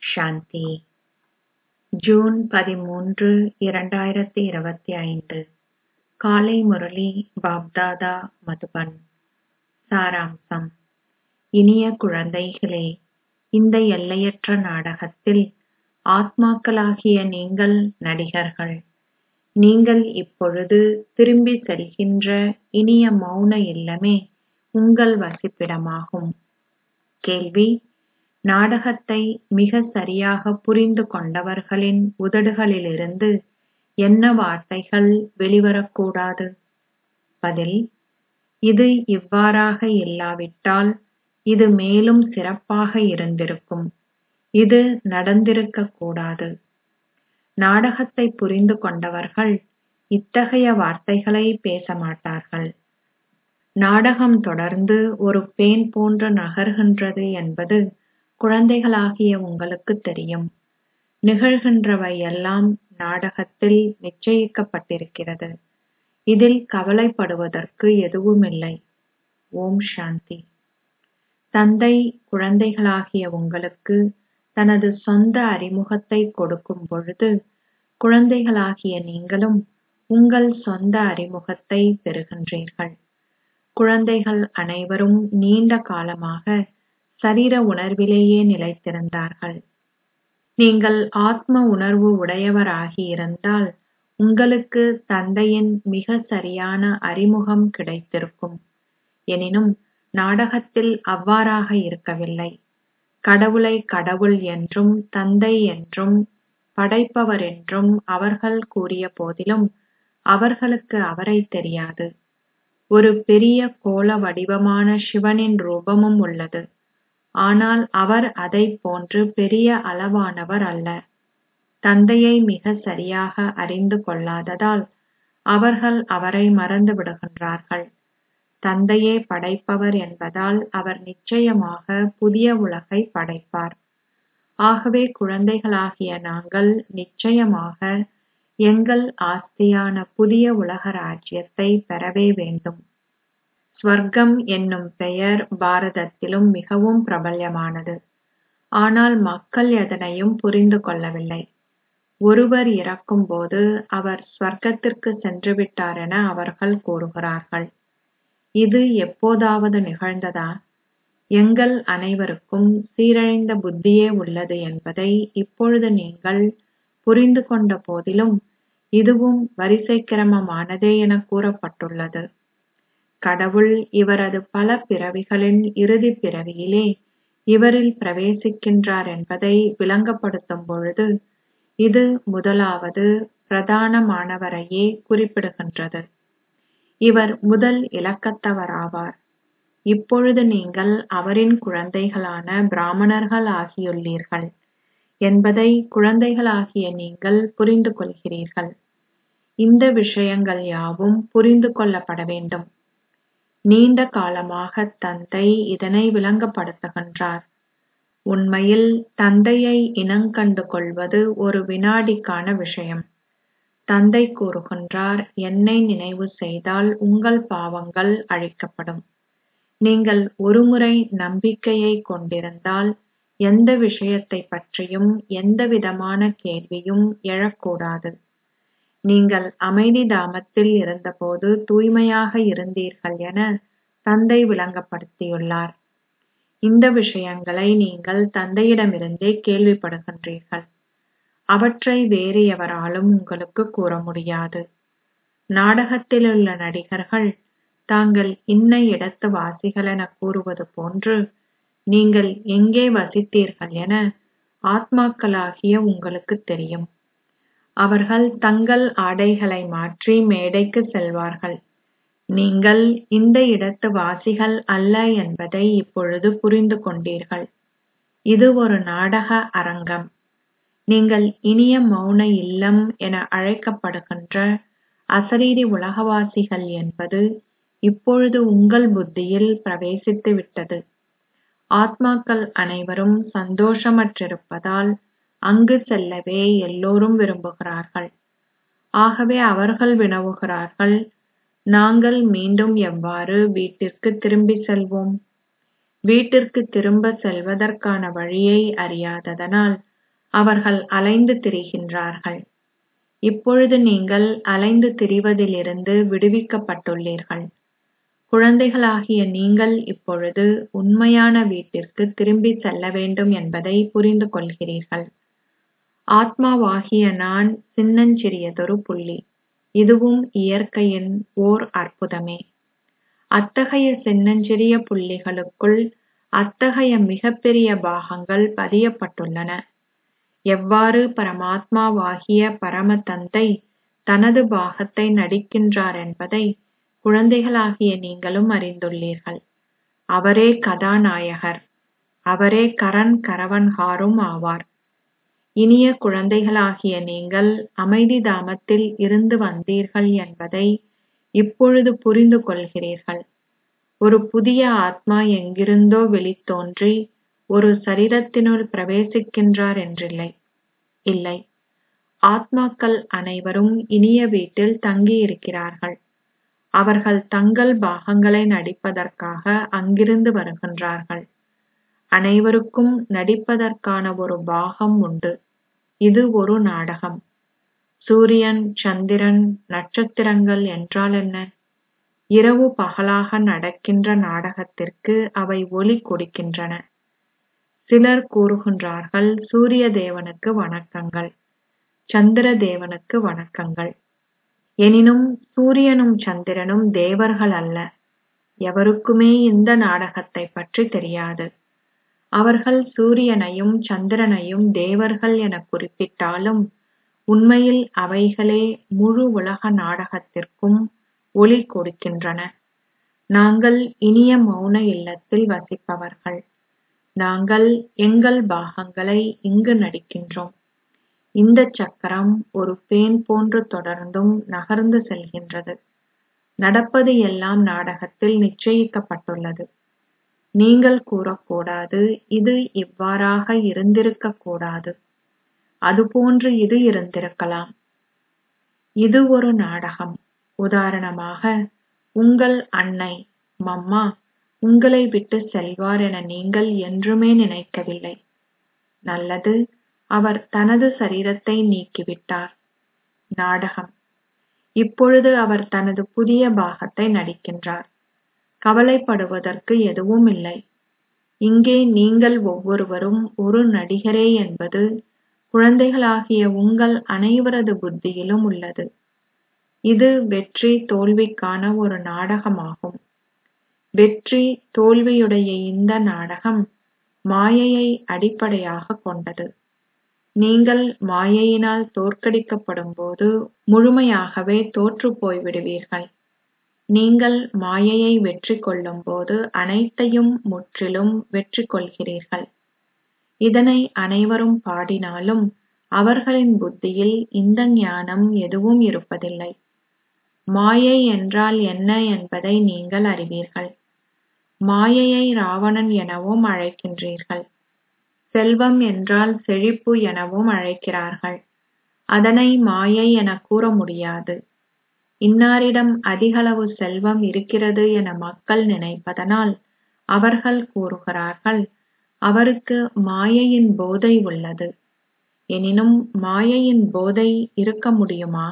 சாந்தி June பதிமூன்று இரண்டாயிரத்தி இருபத்தி ஐந்து காலை முரளி பாப்தாதா மதுபன் சாராம்சம் இனிய குழந்தைகளே இந்த எல்லையற்ற நாடகத்தில் ஆத்மாக்களாகிய நீங்கள் நடிகர்கள் நீங்கள் இப்பொழுது திரும்பிச் செல்கின்ற இனிய மௌன இல்லமே உங்கள் வசிப்பிடமாகும் கேள்வி நாடகத்தை மிகச் சரியாகப் புரிந்து கொண்டவர்களின் உதடுகளிலிருந்து என்ன வார்த்தைகள் வெளிவரக்கூடாது பதில் இது இவ்வாறாக இல்லாவிட்டால் இது மேலும் சிறப்பாக இருந்திருக்கும் இது நடந்திருக்கக் கூடாது நாடகத்தைப் புரிந்து கொண்டவர்கள் இத்தகைய வார்த்தைகளைப் பேசமாட்டார்கள் நாடகம் தொடர்ந்து ஒரு பேன் போன்று நகர்கின்றது என்பது குழந்தைகளாகிய உங்களுக்குத் தெரியும் நிகழ்கின்றவையெல்லாம் நாடகத்தில் நிச்சயிக்கப்பட்டிருக்கிறது இதில் கவலைப்படுவதற்கு எதுவுமில்லை ஓம் சாந்தி தந்தை குழந்தைகளாகிய உங்களுக்கு தனது சொந்த அறிமுகத்தைக் கொடுக்கும் பொழுது குழந்தைகளாகிய நீங்களும் உங்கள் சொந்த அறிமுகத்தைப் பெறுகின்றீர்கள் குழந்தைகள் அனைவரும் நீண்ட காலமாக சரீர உணர்விலேயே நிலைத்திருந்தார்கள் நீங்கள் ஆத்ம உணர்வு உடையவராகியிருந்தால் உங்களுக்கு தந்தையின் மிகச் சரியான அறிமுகம் கிடைத்திருக்கும் எனினும் நாடகத்தில் அவ்வாறாக இருக்கவில்லை கடவுளை கடவுள் என்றும் தந்தை என்றும் படைப்பவர் என்றும் அவர்கள் கூறிய போதிலும் அவர்களுக்கு அவரைத் தெரியாது ஒரு பெரிய கோள வடிவமான சிவனின் ரூபமும் உள்ளது ஆனால் அவர் அதைப் போன்று பெரிய அளவானவர் அல்ல தந்தையை மிகச் சரியாக அறிந்து கொள்ளாததால் அவர்கள் அவரை மறந்து விடுகின்றார்கள் தந்தையே படைப்பவர் என்பதால் அவர் நிச்சயமாக புதிய உலகைப் படைப்பார் ஆகவே குழந்தைகளாகிய நாங்கள் நிச்சயமாக எங்கள் ஆஸ்தியான புதிய உலக ராஜ்யத்தை பெறவே வேண்டும் ஸ்வர்க்கம் என்னும் பெயர் பாரதத்திலும் மிகவும் பிரபல்யமானது ஆனால் மக்கள் எதனையும் புரிந்து கொள்ளவில்லை ஒருவர் இறக்கும்போது அவர் ஸ்வர்க்கத்திற்கு சென்றுவிட்டார் என அவர்கள் கூறுகிறார்கள் இது எப்போதாவது நிகழ்ந்ததா எங்கள் அனைவருக்கும் சீரழிந்த புத்தியே உள்ளது என்பதை இப்பொழுது நீங்கள் புரிந்து கொண்ட போதிலும் இதுவும் வரிசை கிரமமானதே என கூறப்பட்டுள்ளது கடவுள் இவரது பல பிறவிகளின் இறுதிப் பிறவியிலே இவரில் பிரவேசிக்கின்றார் என்பதை விளங்கப்படுத்தும் பொழுது இது முதலாவது பிரதானமானவரையே குறிப்பிடுகின்றது இவர் முதல் இலக்கத்தவராவார் இப்பொழுது நீங்கள் அவரின் குழந்தைகளான பிராமணர்கள் ஆகியுள்ளீர்கள் என்பதை குழந்தைகளாகிய நீங்கள் புரிந்து கொள்கிறீர்கள் இந்த விஷயங்கள் யாவும் புரிந்து கொள்ளப்பட வேண்டும் நீண்ட காலமாக தந்தை இதனை விளங்கப்படுத்துகின்றார் உண்மையில் தந்தையை இனங்கண்டு கொள்வது ஒரு வினாடிக்கான விஷயம் தந்தை கூறுகின்றார் என்னை நினைவு செய்தால் உங்கள் பாவங்கள் அழிக்கப்படும் நீங்கள் ஒருமுறை நம்பிக்கையை கொண்டிருந்தால் எந்த விஷயத்தைப் பற்றியும் எந்தவிதமான கேள்வியும் எழக்கூடாது நீங்கள் அமைதி தாமத்தில் இருந்தபோது தூய்மையாக இருந்தீர்கள் என தந்தை விளங்கப்படுத்தியுள்ளார் இந்த விஷயங்களை நீங்கள் தந்தையிடமிருந்தே கேள்விப்படுகின்றீர்கள் அவற்றை வேறு எவராலும் உங்களுக்கு கூற முடியாது நாடகத்திலுள்ள நடிகர்கள் தாங்கள் இன்ன இடத்து வாசிகள் என கூறுவது போன்று நீங்கள் எங்கே வசித்தீர்கள் என ஆத்மாக்களாகிய உங்களுக்குத் தெரியும் அவர்கள் தங்கள் ஆடைகளை மாற்றி மேடைக்கு செல்வார்கள் நீங்கள் இந்த இடத்து வாசிகள் அல்ல என்பதை இப்பொழுது புரிந்து கொண்டீர்கள் இது ஒரு நாடக அரங்கம் நீங்கள் இனிய மௌன இல்லம் என அழைக்கப்படுகின்ற அசரீரி உலகவாசிகள் என்பது இப்பொழுது உங்கள் புத்தியில் பிரவேசித்து விட்டது ஆத்மாக்கள் அனைவரும் சந்தோஷமற்றிருப்பதால் அங்கு செல்லவே எல்லோரும் விரும்புகிறார்கள் ஆகவே அவர்கள் வினவுகிறார்கள் நாங்கள் மீண்டும் எவ்வாறு வீட்டிற்கு திரும்பிச் செல்வோம் வீட்டிற்கு திரும்ப செல்வதற்கான வழியை அறியாததனால் அவர்கள் அலைந்து திரிகின்றார்கள் இப்பொழுது நீங்கள் அலைந்து திரிவதிலிருந்து விடுவிக்கப்பட்டுள்ளீர்கள் குழந்தைகளாகிய நீங்கள் இப்பொழுது உண்மையான வீட்டிற்கு திரும்பி செல்ல வேண்டும் என்பதை புரிந்து கொள்கிறீர்கள் ஆத்மாவாகிய நான் சின்னஞ்சிறியதொரு புள்ளி இதுவும் இயற்கையின் ஓர் அற்புதமே அத்தகைய சின்னஞ்சிறிய புள்ளிகளுக்குள் அத்தகைய மிகப்பெரிய பாகங்கள் பதியப்பட்டுள்ளன எவ்வாறு பரமாத்மாவாகிய பரம தந்தை தனது பாகத்தை நடிக்கின்றார் என்பதை குழந்தைகளாகிய நீங்களும் அறிந்துள்ளீர்கள் அவரே கதாநாயகர் அவரே கரண் கரவன்ஹாரும் ஆவார் இனிய குழந்தைகளாகிய நீங்கள் அமைதி தாமத்தில் இருந்து வந்தீர்கள் என்பதை இப்பொழுது புரிந்து கொள்கிறீர்கள் ஒரு புதிய ஆத்மா எங்கிருந்தோ வெளித்தோன்றி ஒரு சரீரத்தினுள் பிரவேசிக்கின்றார் என்றில்லை இல்லை ஆத்மாக்கள் அனைவரும் இனிய வீட்டில் தங்கியிருக்கிறார்கள் அவர்கள் தங்கள் பாகங்களை நடிப்பதற்காக அங்கிருந்து வருகின்றார்கள் அனைவருக்கும் நடிப்பதற்கான ஒரு பாகம் உண்டு இது ஒரு நாடகம் சூரியன் சந்திரன் நட்சத்திரங்கள் என்றால் என்ன இரவு பகலாக நடக்கின்ற நாடகத்திற்கு அவை ஒலி கொடுக்கின்றன சிலர் கூறுகின்றார்கள் சூரிய தேவனுக்கு வணக்கங்கள் சந்திர தேவனுக்கு வணக்கங்கள் எனினும் சூரியனும் சந்திரனும் தேவர்கள் அல்ல எவருக்குமே இந்த நாடகத்தை பற்றி தெரியாது அவர்கள் சூரியனையும் சந்திரனையும் தேவர்கள் என குறிப்பிட்டாலும் உண்மையில் அவைகளே முழு உலக நாடகத்திற்கும் ஒளி கொடுக்கின்றன நாங்கள் இனிய மௌன இல்லத்தில் வசிப்பவர்கள் நாங்கள் எங்கள் பாகங்களை இங்கு நடிக்கின்றோம் இந்த சக்கரம் ஒரு பேன் போன்று தொடர்ந்தும் நகர்ந்து செல்கின்றது நடப்பது எல்லாம் நாடகத்தில் நிச்சயிக்கப்பட்டுள்ளது நீங்கள் கூறக்கூடாது இது இவ்வாறாக இருந்திருக்கக் கூடாது அதுபோன்று இது இருந்திருக்கலாம் இது ஒரு நாடகம் உதாரணமாக உங்கள் அன்னை மம்மா உங்களை விட்டு செல்வார் என நீங்கள் என்றுமே நினைக்கவில்லை நல்லது அவர் தனது சரீரத்தை நீக்கிவிட்டார் நாடகம் இப்பொழுது அவர் தனது புதிய பாகத்தை நடிக்கின்றார் கவலைப்படுவதற்கு எதுவும் இல்லை இங்கே நீங்கள் ஒவ்வொருவரும் ஒரு நடிகரே என்பது குழந்தைகளாகிய உங்கள் அனைவரது புத்தியிலும் உள்ளது இது வெற்றி தோல்விக்கான ஒரு நாடகமாகும் வெற்றி தோல்வியுடைய இந்த நாடகம் மாயையை அடிப்படையாகக் கொண்டது நீங்கள் மாயையினால் தோற்கடிக்கப்படும்போது முழுமையாகவே தோற்றுப் போய்விடுவீர்கள் நீங்கள் மாயையை வெற்றி கொள்ளும்போது அனைத்தையும் முற்றிலும் வெற்றி கொள்கிறீர்கள் இதனை அனைவரும் பாடினாலும் அவர்களின் புத்தியில் இந்த ஞானம் எதுவும் இருப்பதில்லை மாயை என்றால் என்ன என்பதை நீங்கள் அறிவீர்கள் மாயையை ராவணன் எனவும் அழைக்கின்றீர்கள் செல்வம் என்றால் செழிப்பு எனவும் அழைக்கிறார்கள் அதனை மாயை என கூற முடியாது இன்னாரிடம் அதிகளவு செல்வம் இருக்கிறது என மக்கள் நினைப்பதனால் அவர்கள் கூறுகிறார்கள் அவருக்கு மாயையின் போதை உள்ளது எனினும் மாயையின் போதை இருக்க முடியுமா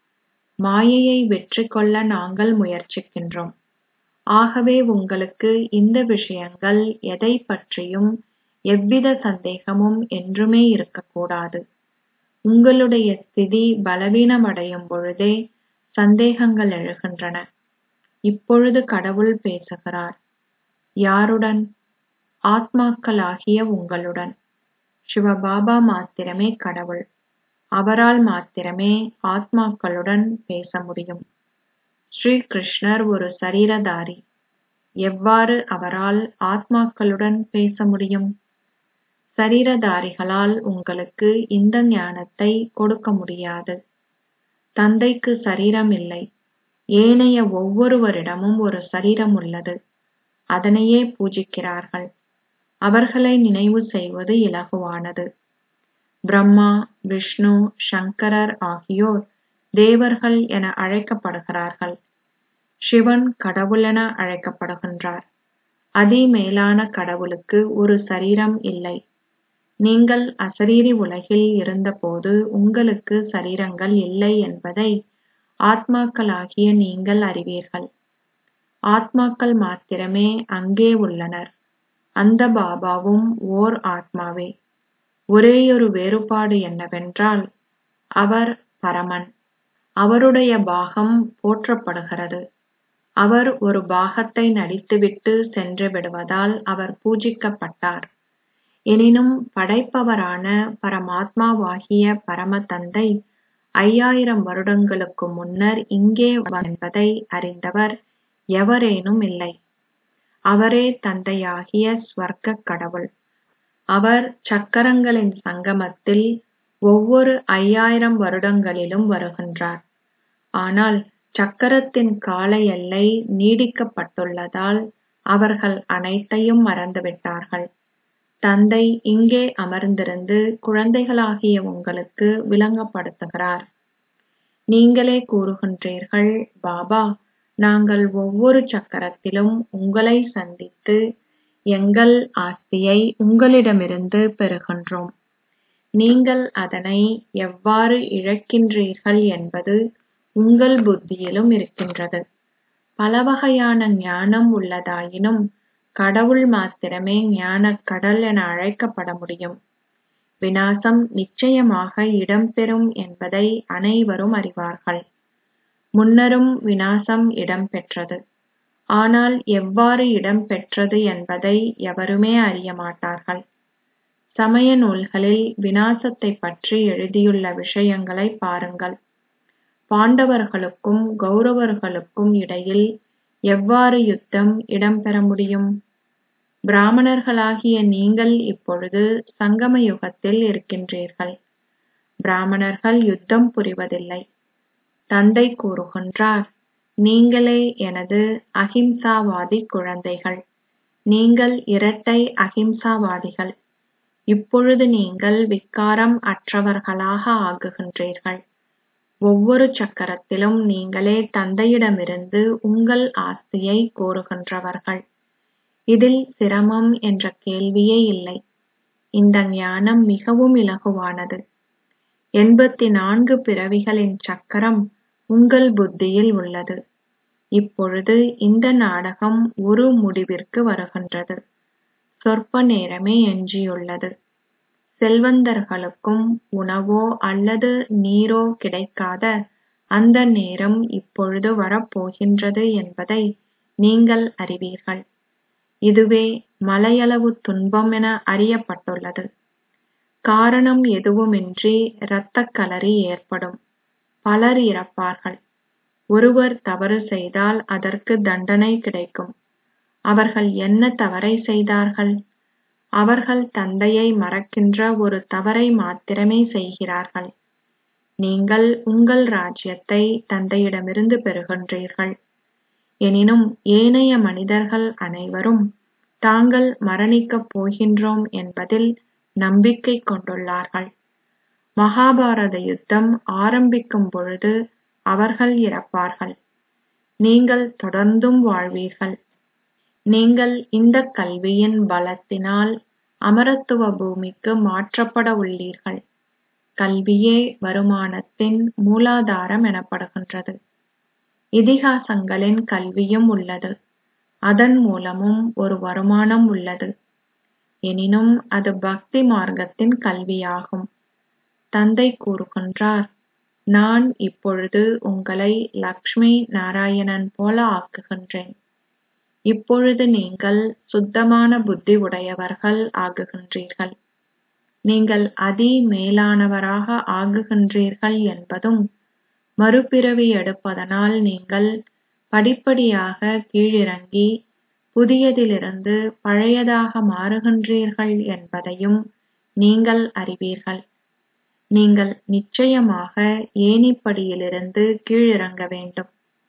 மாயையை வெற்றி கொள்ள நாங்கள் முயற்சிக்கின்றோம் ஆகவே உங்களுக்கு இந்த விஷயங்கள் எதை பற்றியும் எவ்வித சந்தேகமும் என்றுமே இருக்கக்கூடாது உங்களுடைய ஸ்திதி பலவீனமடையும் பொழுதே சந்தேகங்கள் எழுகின்றன இப்பொழுது கடவுள் பேசுகிறார் யாருடன் ஆத்மாக்களாகிய உங்களுடன் சிவபாபா மாத்திரமே கடவுள் அவரால் மாத்திரமே ஆத்மாக்களுடன் பேச முடியும் ஸ்ரீ கிருஷ்ணர் ஒரு சரீரதாரி எவ்வாறு அவரால் ஆத்மாக்களுடன் பேச முடியும் சரீரதாரிகளால் உங்களுக்கு இந்த ஞானத்தை கொடுக்க முடியாது தந்தைக்கு சரீரம் இல்லை ஏனைய ஒவ்வொருவரிடமும் ஒரு சரீரம் உள்ளது அதனையே பூஜிக்கிறார்கள் அவர்களை நினைவு செய்வது இலகுவானது பிரம்மா விஷ்ணு சங்கரர் ஆகியோர் தேவர்கள் என அழைக்கப்படுகிறார்கள் சிவன் கடவுளென அழைக்கப்படுகின்றார் அதிமேலான கடவுளுக்கு ஒரு சரீரம் இல்லை நீங்கள் அசரீரி உலகில் இருந்தபோது உங்களுக்கு சரீரங்கள் இல்லை என்பதை ஆத்மாக்களாகிய நீங்கள் அறிவீர்கள் ஆத்மாக்கள் மாத்திரமே அங்கே உள்ளனர் அந்த பாபாவும் ஓர் ஆத்மாவே ஒரேயொரு வேறுபாடு என்னவென்றால் அவர் பரமன் அவருடைய பாகம் போற்றப்படுகிறது அவர் ஒரு பாகத்தை நடித்துவிட்டு சென்று விடுவதால் அவர் பூஜிக்கப்பட்டார் எனினும் படைப்பவரான பரமாத்மாவாகிய பரம தந்தை ஐயாயிரம் வருடங்களுக்கு முன்னர் இங்கே என்பதை அறிந்தவர் எவரேனும் இல்லை அவரே தந்தையாகிய ஸ்வர்க்க கடவுள் அவர் சக்கரங்களின் சங்கமத்தில் ஒவ்வொரு ஐயாயிரம் வருடங்களிலும் வருகின்றார் ஆனால் சக்கரத்தின் கால எல்லை நீடிக்கப்பட்டுள்ளதால் அவர்கள் அனைத்தையும் மறந்துவிட்டார்கள் தந்தை இங்கே அமர்ந்திருந்து குழந்தைகளாகிய உங்களுக்கு விளங்கப்படுத்துகிறார் நீங்களே கூறுகின்றீர்கள் பாபா நாங்கள் ஒவ்வொரு சக்கரத்திலும் உங்களை சந்தித்து எங்கள் ஆஸ்தியை உங்களிடமிருந்து பெறுகின்றோம் நீங்கள் அதனை எவ்வாறு இழக்கின்றீர்கள் என்பது உங்கள் புத்தியிலும் இருக்கின்றது பலவகையான ஞானம் உள்ளதாயினும் கடவுள் மாத்திரமே ஞானக் கடல் என அழைக்கப்பட முடியும் விநாசம் நிச்சயமாக இடம்பெறும் என்பதை அனைவரும் அறிவார்கள் முன்னரும் விநாசம் இடம்பெற்றது ஆனால் எவ்வாறு இடம்பெற்றது என்பதை எவருமே அறிய மாட்டார்கள் சமய நூல்களில் விநாசத்தை பற்றி எழுதியுள்ள விஷயங்களை பாருங்கள் பாண்டவர்களுக்கும் கௌரவர்களுக்கும் இடையில் எவ்வாறு யுத்தம் இடம்பெற முடியும் பிராமணர்களாகிய நீங்கள் இப்பொழுது சங்கம யுகத்தில் இருக்கின்றீர்கள் பிராமணர்கள் யுத்தம் புரிவதில்லை தந்தை கூறுகின்றார் நீங்களே எனது அகிம்சாவாதி குழந்தைகள் நீங்கள் இரட்டை அகிம்சாவாதிகள் இப்பொழுது நீங்கள் விக்காரம் அற்றவர்களாக ஆகுகின்றீர்கள் ஒவ்வொரு சக்கரத்திலும் நீங்களே தந்தையிடமிருந்து உங்கள் ஆஸ்தியை கோருகின்றவர்கள் இதில் சிரமம் என்ற கேள்வியே இல்லை இந்த ஞானம் மிகவும் இலகுவானது எண்பத்தி நான்கு பிறவிகளின் சக்கரம் உங்கள் புத்தியில் உள்ளது இப்பொழுது இந்த நாடகம் ஒரு முடிவிற்கு வருகின்றது சொற்ப நேரமே எஞ்சியுள்ளது செல்வந்தர்களுக்கும் உணவோ அல்லது நீரோ கிடைக்காத அந்த நேரம் இப்பொழுது வரப்போகின்றது என்பதை நீங்கள் அறிவீர்கள் இதுவே மலையளவு துன்பம் என அறியப்பட்டுள்ளது காரணம் எதுவுமின்றி இரத்தக் களரி ஏற்படும் பலர் இறப்பார்கள் ஒருவர் தவறு செய்தால் அதற்கு தண்டனை கிடைக்கும் அவர்கள் என்ன தவறை செய்தார்கள் அவர்கள் தந்தையை மறக்கின்ற ஒரு தவறை மாத்திரமே செய்கிறார்கள் நீங்கள் உங்கள் ராஜ்யத்தை தந்தையிடமிருந்து பெறுகின்றீர்கள் எனினும் ஏனைய மனிதர்கள் அனைவரும் தாங்கள் மரணிக்கப் போகின்றோம் என்பதில் நம்பிக்கை கொண்டுள்ளார்கள் மகாபாரத யுத்தம் ஆரம்பிக்கும் பொழுது அவர்கள் இறப்பார்கள் நீங்கள் தொடர்ந்தும் வாழ்வீர்கள் நீங்கள் இந்த கல்வியின் பலத்தினால் அமரத்துவ பூமிக்கு மாற்றப்பட உள்ளீர்கள் கல்வியே வருமானத்தின் மூலாதாரம் எனப்படுகின்றது இதிகாசங்களின் கல்வியும் உள்ளது அதன் மூலமும் ஒரு வருமானம் உள்ளது எனினும் அது பக்தி மார்க்கத்தின் கல்வியாகும் தந்தை கூறுகின்றார் நான் இப்பொழுது உங்களை லக்ஷ்மி நாராயணன் போல ஆக்குகின்றேன் இப்பொழுது நீங்கள் சுத்தமான புத்தி உடையவர்கள் ஆகுகின்றீர்கள் நீங்கள் அதி மேலானவராக ஆகுகின்றீர்கள் என்பதும் மறுபிறவி எடுப்பதனால் நீங்கள் படிப்படியாக கீழிறங்கி புதியதிலிருந்து பழையதாக மாறுகின்றீர்கள் என்பதையும் நீங்கள் அறிவீர்கள் நீங்கள் நிச்சயமாக ஏணிப்படியிலிருந்து கீழிறங்க வேண்டும்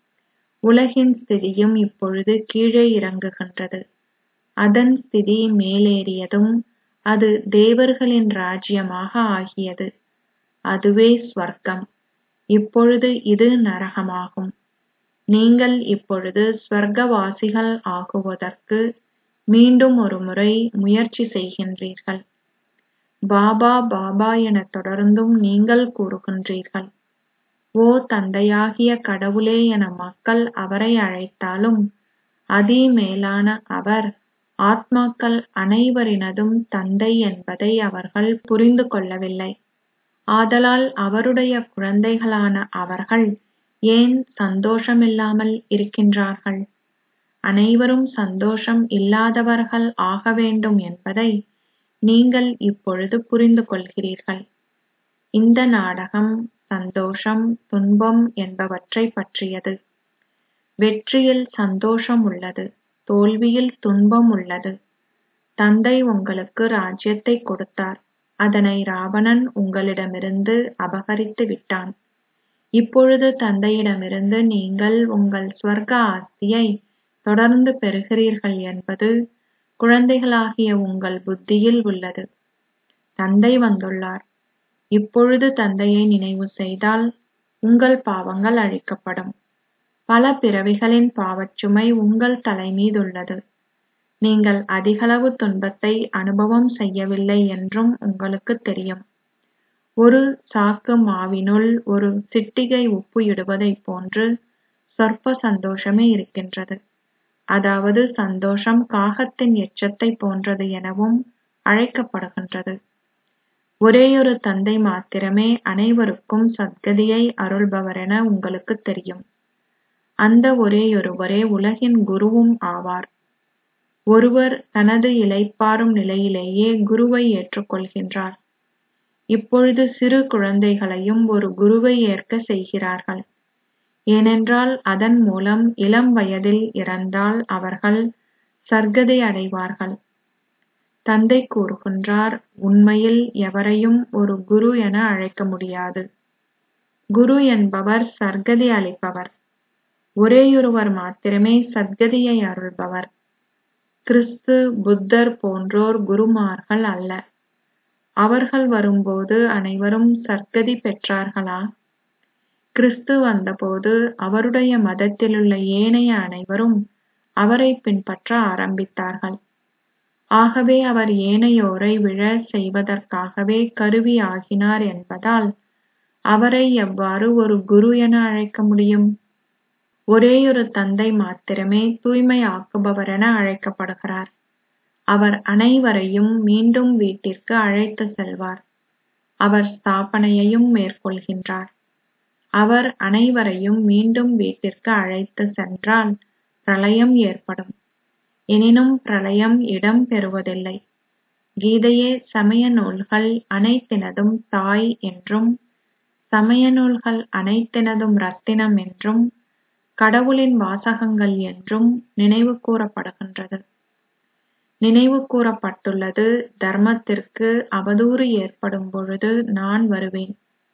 உலகின் ஸ்திதியும் இப்பொழுது கீழே இறங்குகின்றது அதன் ஸ்திதி மேலேறியதும் அது தேவர்களின் ராஜ்யமாக ஆகியது அதுவே ஸ்வர்க்கம் இப்பொழுது இது நரகமாகும் நீங்கள் இப்பொழுது ஸ்வர்க்கவாசிகள் ஆகுவதற்கு மீண்டும் ஒரு முறை முயற்சி செய்கின்றீர்கள் பாபா பாபா என தொடர்ந்தும் நீங்கள் கூறுகின்றீர்கள் ஓ தந்தையாகிய கடவுளே என மக்கள் அவரை அழைத்தாலும் அதி மேலான அவர் ஆத்மாக்கள் அனைவரினதும் தந்தை என்பதை அவர்கள் புரிந்து கொள்ளவில்லை ஆதலால் அவருடைய குழந்தைகளான அவர்கள் ஏன் சந்தோஷமில்லாமல் இருக்கின்றார்கள் அனைவரும் சந்தோஷம் இல்லாதவர்கள் ஆக வேண்டும் என்பதை நீங்கள் இப்பொழுது புரிந்து கொள்கிறீர்கள் இந்த நாடகம் சந்தோஷம் துன்பம் என்பவற்றைப் பற்றியது வெற்றியில் சந்தோஷம் உள்ளது தோல்வியில் துன்பம் உள்ளது தந்தை உங்களுக்கு ராஜ்யத்தைக் கொடுத்தார் அதனை ராவணன் உங்களிடமிருந்து அபகரித்து விட்டான் இப்பொழுது தந்தையிடமிருந்து நீங்கள் உங்கள் சுவர்க்க ஆஸ்தியை தொடர்ந்து பெறுகிறீர்கள் என்பது குழந்தைகளாகிய உங்கள் புத்தியில் உள்ளது தந்தை வந்துள்ளார் இப்பொழுது தந்தையை நினைவு செய்தால் உங்கள் பாவங்கள் அழிக்கப்படும் பல பிறவிகளின் பாவச்சுமை உங்கள் தலைமீதுள்ளது நீங்கள் அதிகளவு துன்பத்தை அனுபவம் செய்யவில்லை என்றும் உங்களுக்குத் தெரியும் ஒரு சாக்கு மாவினுள் ஒரு சிட்டிகை உப்பு இடுவதைப் போன்று சொற்ப சந்தோஷமே இருக்கின்றது அதாவது சந்தோஷம் காகத்தின் எச்சத்தைப் போன்றது எனவும் அழைக்கப்படுகின்றது ஒரேயொரு தந்தை மாத்திரமே அனைவருக்கும் சத்கதியை அருள்பவரென உங்களுக்குத் தெரியும் அந்த ஒரேயொருவரே உலகின் குருவும் ஆவார் ஒருவர் தனது இளைப்பாறும் நிலையிலேயே குருவை ஏற்றுக்கொள்கின்றார் இப்பொழுது சிறு குழந்தைகளையும் ஒரு குருவை ஏற்க செய்கிறார்கள் ஏனென்றால் அதன் மூலம் இளம் வயதில் இறந்தால் அவர்கள் சர்க்கதை அடைவார்கள் தந்தை கூறுகின்றார் உண்மையில் எவரையும் ஒரு குரு என அழைக்க முடியாது குரு என்பவர் சர்க்கதி அளிப்பவர் ஒரேயொருவர் மாத்திரமே சத்கதியை அருள்பவர் கிறிஸ்து புத்தர் போன்றோர் குருமார்கள் அல்ல அவர்கள் வரும்போது அனைவரும் சர்க்கதி பெற்றார்களா கிறிஸ்து வந்தபோது அவருடைய மதத்திலுள்ள ஏனைய அனைவரும் அவரை பின்பற்ற ஆரம்பித்தார்கள் ஆகவே அவர் ஏனையோரை விழ செய்வதற்காகவே கருவி ஆகினார் என்பதால் அவரை எவ்வாறு ஒரு குரு என அழைக்க முடியும் ஒரேயொரு தந்தை மாத்திரமே தூய்மையாக்குபவரென அழைக்கப்படுகிறார் அவர் அனைவரையும் மீண்டும் வீட்டிற்கு அழைத்து செல்வார் அவர் ஸ்தாபனையையும் மேற்கொள்கின்றார் அவர் அனைவரையும் மீண்டும் வீட்டிற்கு அழைத்து சென்றால் பிரளயம் ஏற்படும் எனினும் பிரளயம் இடம் பெறுவதில்லை கீதையே சமய நூல்கள் அனைத்தினதும் தாய் என்றும் சமய நூல்கள் அனைத்தினதும் ரத்தினம் என்றும் கடவுளின் வாசகங்கள் என்றும் நினைவு கூறப்படுகின்றது நினைவு கூறப்பட்டுள்ளது தர்மத்திற்கு அவதூறு ஏற்படும் பொழுது நான் வருவேன்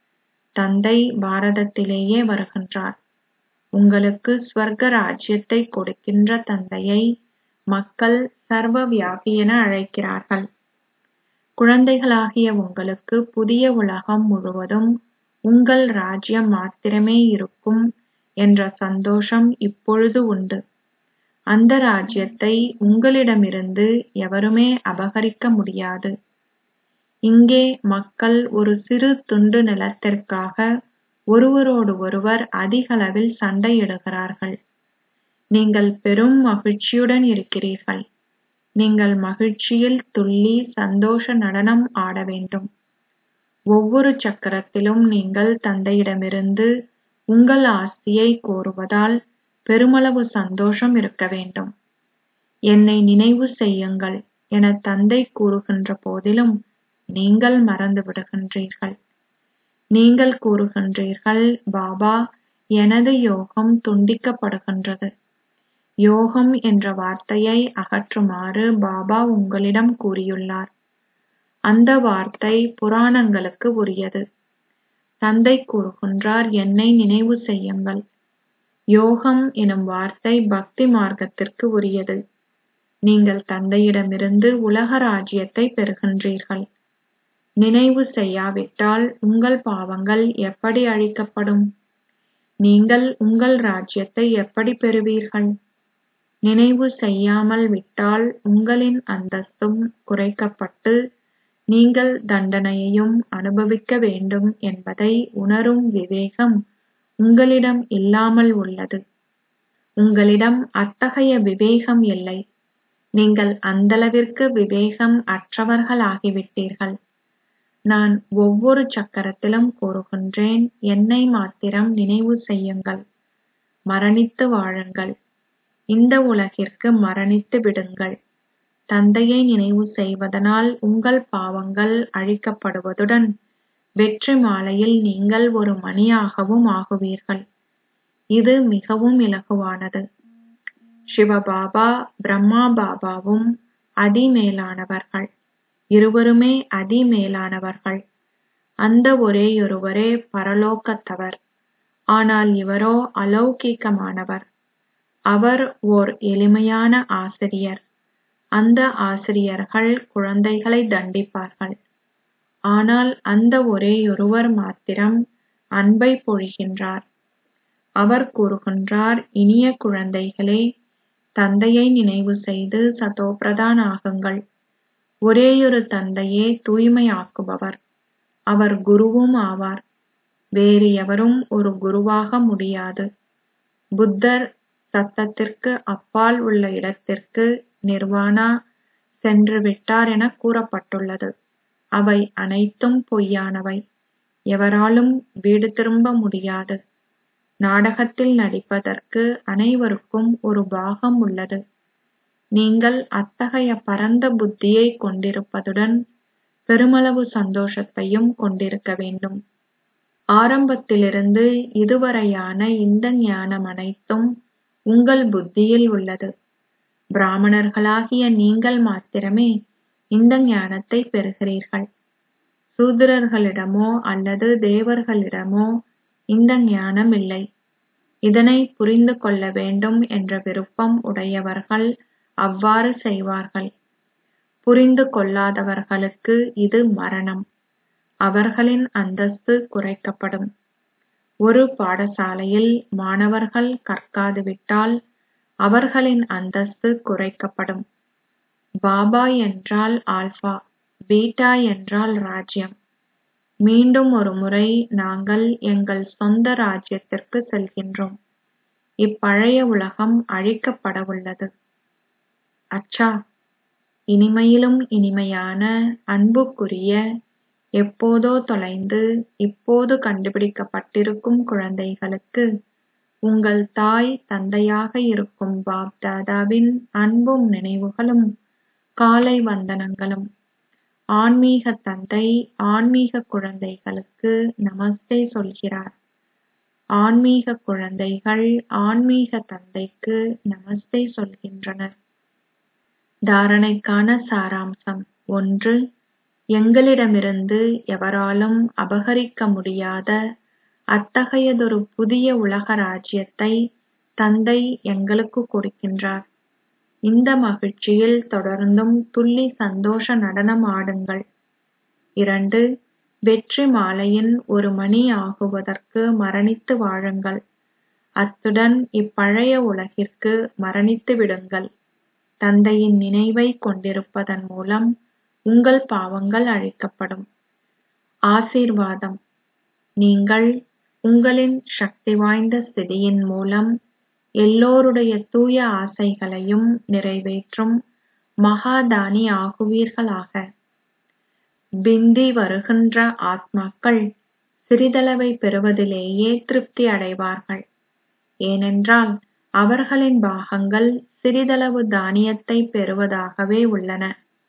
தந்தை பாரதத்திலேயே வருகின்றார் உங்களுக்கு ஸ்வர்க ராஜ்யத்தை கொடுக்கின்ற தந்தையை மக்கள் சர்வ வியாபி என அழைக்கிறார்கள் குழந்தைகளாகிய உங்களுக்கு புதிய உலகம் முழுவதும் உங்கள் ராஜ்யம் மாத்திரமே இருக்கும் என்ற சந்தோஷம் இப்பொழுது உண்டு அந்த ராஜ்யத்தை உங்களிடமிருந்து எவருமே அபகரிக்க முடியாது இங்கே மக்கள் ஒரு சிறு துண்டு நிலத்திற்காக ஒருவரோடு ஒருவர் அதிகளவில் சண்டையிடுகிறார்கள் நீங்கள் பெரும் மகிழ்ச்சியுடன் இருக்கிறீர்கள் நீங்கள் மகிழ்ச்சியில் துள்ளி சந்தோஷ நடனம் ஆட வேண்டும் ஒவ்வொரு சக்கரத்திலும் நீங்கள் தந்தையிடமிருந்து உங்கள் ஆஸ்தியை கோருவதால் பெருமளவு சந்தோஷம் இருக்க வேண்டும் என்னை நினைவு செய்யுங்கள் என தந்தை கூறுகின்ற போதிலும் நீங்கள் மறந்து விடுகின்றீர்கள் நீங்கள் கூறுகின்றீர்கள் பாபா எனது யோகம் துண்டிக்கப்படுகின்றது யோகம் என்ற வார்த்தையை அகற்றுமாறு பாபா உங்களிடம் கூறியுள்ளார் அந்த வார்த்தை புராணங்களுக்கு உரியது தந்தை கூறுகின்றார் என்னை நினைவு செய்யுங்கள் யோகம் எனும் வார்த்தை பக்தி மார்க்கத்திற்கு உரியது நீங்கள் தந்தையிடமிருந்து உலக ராஜ்யத்தை பெறுகின்றீர்கள் நினைவு செய்யாவிட்டால் உங்கள் பாவங்கள் எப்படி அழிக்கப்படும் நீங்கள் உங்கள் ராஜ்யத்தை எப்படி பெறுவீர்கள் நினைவு செய்யாமல் விட்டால் உங்களின் அந்தஸ்தும் குறைக்கப்பட்டு நீங்கள் தண்டனையையும் அனுபவிக்க வேண்டும் என்பதை உணரும் விவேகம் உங்களிடம் இல்லாமல் உள்ளது உங்களிடம் அத்தகைய விவேகம் இல்லை நீங்கள் அந்தளவிற்கு விவேகம் அற்றவர்களாகிவிட்டீர்கள் நான் ஒவ்வொரு சக்கரத்திலும் கூறுகின்றேன் என்னை மாத்திரம் நினைவு செய்யுங்கள் மரணித்து வாழுங்கள் இந்த உலகிற்கு மரணித்து விடுங்கள் தந்தையை நினைவு செய்வதனால் உங்கள் பாவங்கள் அழிக்கப்படுவதுடன் வெற்றி மாலையில் நீங்கள் ஒரு மணியாகவும் ஆகுவீர்கள் இது மிகவும் இலகுவானது சிவபாபா பிரம்மா பாபாவும் அதிமேலானவர்கள் இருவருமே அதிமேலானவர்கள் அந்த ஒரேயொருவரே பரலோகத்தவர் ஆனால் இவரோ அலௌகிகமானவர் அவர் ஓர் எளிமையான ஆசிரியர் அந்த ஆசிரியர்கள் குழந்தைகளை தண்டிப்பார்கள் ஆனால் அந்த ஒரேயொருவர் மாத்திரம் அன்பை பொழிகின்றார் அவர் கூறுகின்றார் இனிய குழந்தைகளே தந்தையை நினைவு செய்து சதோபிரதான் ஆகுங்கள் ஒரேயொரு தந்தையே தூய்மையாக்குபவர் அவர் குருவும் ஆவார் வேறு எவரும் ஒரு குருவாக முடியாது புத்தர் சத்தத்திற்கு அப்பால் உள்ள இடத்திற்கு நிர்வாணா சென்று விட்டார் என கூறப்பட்டுள்ளது அவை அனைத்தும் பொய்யானவை எவராலும் வீடு திரும்ப முடியாது நாடகத்தில் நடிப்பதற்கு அனைவருக்கும் ஒரு பாகம் உள்ளது நீங்கள் அத்தகைய பரந்த புத்தியை கொண்டிருப்பதுடன் பெருமளவு சந்தோஷத்தையும் கொண்டிருக்க வேண்டும் ஆரம்பத்திலிருந்து இதுவரையான இந்த ஞானம் அனைத்தும் உங்கள் புத்தியில் உள்ளது பிராமணர்களாகிய நீங்கள் மாத்திரமே இந்த ஞானத்தை பெறுகிறீர்கள் சூத்திரர்களிடமோ அல்லது தேவர்களிடமோ இந்த ஞானம் இல்லை இதனை புரிந்து கொள்ள வேண்டும் என்ற விருப்பம் உடையவர்கள் அவ்வாறு செய்வார்கள் புரிந்து கொள்ளாதவர்களுக்கு இது மரணம் அவர்களின் அந்தஸ்து குறைக்கப்படும் ஒரு பாடசாலையில் மாணவர்கள் கற்காதுவிட்டால் அவர்களின் அந்தஸ்து குறைக்கப்படும் பாபா என்றால் ஆல்பா பீட்டா என்றால் ராஜ்யம் மீண்டும் ஒரு முறை நாங்கள் எங்கள் சொந்த ராஜ்யத்திற்கு செல்கின்றோம் இப்பழைய உலகம் அழிக்கப்படவுள்ளது அச்சா இனிமையிலும் இனிமையான அன்புக்குரிய எப்போதோ தொலைந்து இப்போது கண்டுபிடிக்கப்பட்டிருக்கும் குழந்தைகளுக்கு உங்கள் தாய் தந்தையாக இருக்கும் பாப் தாதாவின் அன்பும் நினைவுகளும் காலை வந்தனங்களும் ஆன்மீக தந்தை ஆன்மீக குழந்தைகளுக்கு நமஸ்தே சொல்கிறார் ஆன்மீக குழந்தைகள் ஆன்மீக தந்தைக்கு நமஸ்தே சொல்கின்றனர் தாரணைக்கான சாராம்சம் ஒன்று எங்களிடமிருந்து எவராலும் அபகரிக்க முடியாத அத்தகையதொரு புதிய உலக ராஜ்யத்தை தந்தை எங்களுக்கு கொடுக்கின்றார் இந்த மகிழ்ச்சியில் தொடர்ந்தும் துள்ளி சந்தோஷ நடனம் ஆடுங்கள் இரண்டு வெற்றி மாலையின் ஒரு மணி ஆகுவதற்கு மரணித்து வாழுங்கள் அத்துடன் இப்பழைய உலகிற்கு மரணித்து விடுங்கள் தந்தையின் நினைவை கொண்டிருப்பதன் மூலம் உங்கள் பாவங்கள் அழிக்கப்படும் ஆசீர்வாதம் நீங்கள் உங்களின் சக்தி வாய்ந்த ஸ்திதியின் மூலம் எல்லோருடைய தூய ஆசைகளையும் நிறைவேற்றும் மகாதானி ஆகுவீர்களாக பிந்தி வருகின்ற ஆத்மாக்கள் சிறிதளவை பெறுவதிலேயே திருப்தி அடைவார்கள் ஏனென்றால் அவர்களின் பாகங்கள் சிறிதளவு தானியத்தை பெறுவதாகவே உள்ளன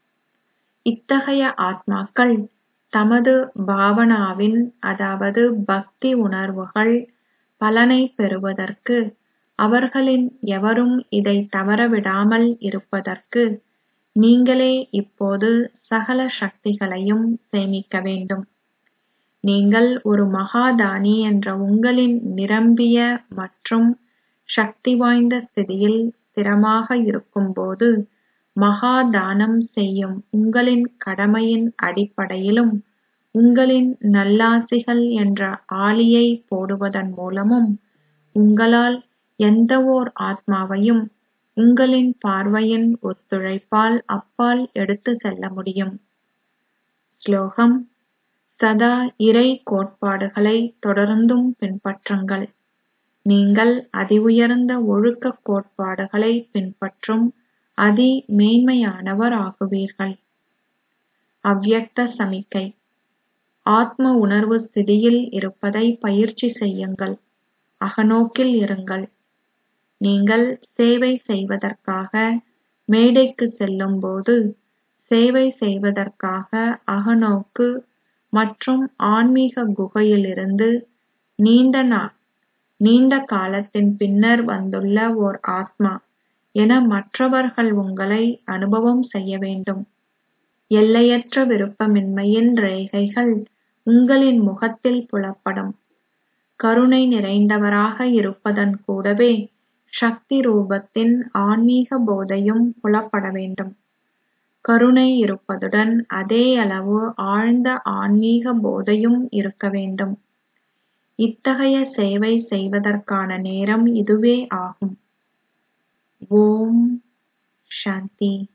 இத்தகைய ஆத்மாக்கள் தமது பாவனாவின் அதாவது பக்தி உணர்வுகள் பலனை பெறுவதற்கு அவர்களின் எவரும் இதை தவறவிடாமல் இருப்பதற்கு நீங்களே இப்போது சகல சக்திகளையும் சேமிக்க வேண்டும் நீங்கள் ஒரு மகாதானி என்ற உங்களின் நிரம்பிய மற்றும் சக்தி வாய்ந்த ஸ்திதியில் ஸ்திரமாக இருக்கும்போது மகாதானம் செய்யும் உங்களின் கடமையின் அடிப்படையிலும் உங்களின் நல்லாசிகள் என்ற ஆளியை போடுவதன் மூலமும் உங்களால் எந்தவோர் ஆத்மாவையும் உங்களின் பார்வையின் ஒத்துழைப்பால் அப்பால் எடுத்து செல்ல முடியும் ஸ்லோகம் சதா இறை கோட்பாடுகளை தொடர்ந்தும் பின்பற்றுங்கள் நீங்கள் அதி உயர்ந்த ஒழுக்கக் கோட்பாடுகளை பின்பற்றும் அதி மேன்மையானவர் ஆகுவீர்கள் அவ்யக்த சமிக்கை ஆத்ம உணர்வு ஸ்திதியில் இருப்பதை பயிற்சி செய்யுங்கள் அகநோக்கில் இருங்கள் நீங்கள் சேவை செய்வதற்காக மேடைக்கு செல்லும்போது சேவை செய்வதற்காக அகநோக்கு மற்றும் ஆன்மீக குகையிலிருந்து நீண்ட நீண்ட காலத்தின் பின்னர் வந்துள்ள ஓர் ஆத்மா என மற்றவர்கள் உங்களை அனுபவம் செய்ய வேண்டும் எல்லையற்ற விருப்பமின்மையின் ரேகைகள் உங்களின் முகத்தில் புலப்படும் கருணை நிறைந்தவராக இருப்பதன் கூடவே சக்தி ரூபத்தின் ஆன்மீக போதையும் புலப்பட வேண்டும் கருணை இருப்பதுடன் அதே அளவு ஆழ்ந்த ஆன்மீக போதையும் இருக்க வேண்டும் இத்தகைய சேவை செய்வதற்கான நேரம் இதுவே ஆகும் ஓம் சாந்தி